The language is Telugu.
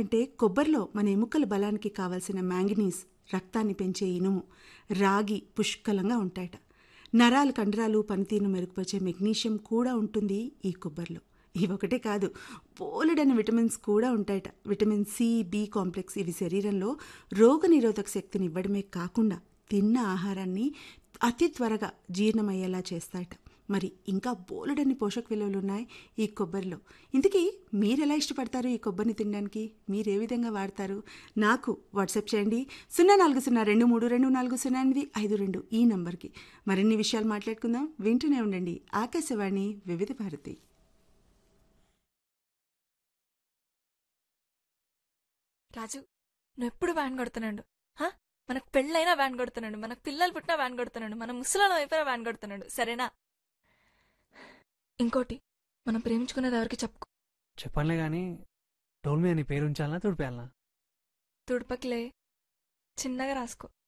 అంటే కొబ్బరిలో మన ఎముకల బలానికి కావలసిన మ్యాంగనీస్ రక్తాన్ని పెంచే ఇనుము రాగి పుష్కలంగా ఉంటాయట నరాలు కండరాలు పనితీరును మెరుగుపరిచే మెగ్నీషియం కూడా ఉంటుంది ఈ కొబ్బరిలో ఇవొకటే కాదు పోలెడని విటమిన్స్ కూడా ఉంటాయట విటమిన్ సి బి కాంప్లెక్స్ ఇవి శరీరంలో రోగనిరోధక శక్తిని ఇవ్వడమే కాకుండా తిన్న ఆహారాన్ని అతి త్వరగా జీర్ణమయ్యేలా చేస్తాయట మరి ఇంకా బోలెడన్ని పోషక విలువలు ఉన్నాయి ఈ కొబ్బరిలో ఇంతకీ మీరు ఎలా ఇష్టపడతారు ఈ కొబ్బరిని తినడానికి మీరు ఏ విధంగా వాడతారు నాకు వాట్సాప్ చేయండి సున్నా నాలుగు సున్నా రెండు మూడు రెండు నాలుగు సున్నా ఎనిమిది ఐదు రెండు ఈ నంబర్కి మరిన్ని విషయాలు మాట్లాడుకుందాం వింటూనే ఉండండి ఆకాశవాణి వివిధ భారతి రాజు నువ్వు ఎప్పుడు వ్యాన్ కొడుతున్నాడు హా? మనకు పెళ్ళైనా వ్యాన్ కొడుతున్నాడు మనకు పిల్లలు పుట్టినా వ్యాన్ కొడుతున్నాడు మన ముసలాలం అయిపోయినా వ్యాన్ కొడుతున్నాడు సరేనా ఇంకోటి మనం ప్రేమించుకునేది ఎవరికి చెప్పుకో చెప్పనులే గాని డోల్ మీద నీ పేరు ఉంచాలనా తుడిపేయాలనా తుడపకిలే చిన్నగా రాసుకో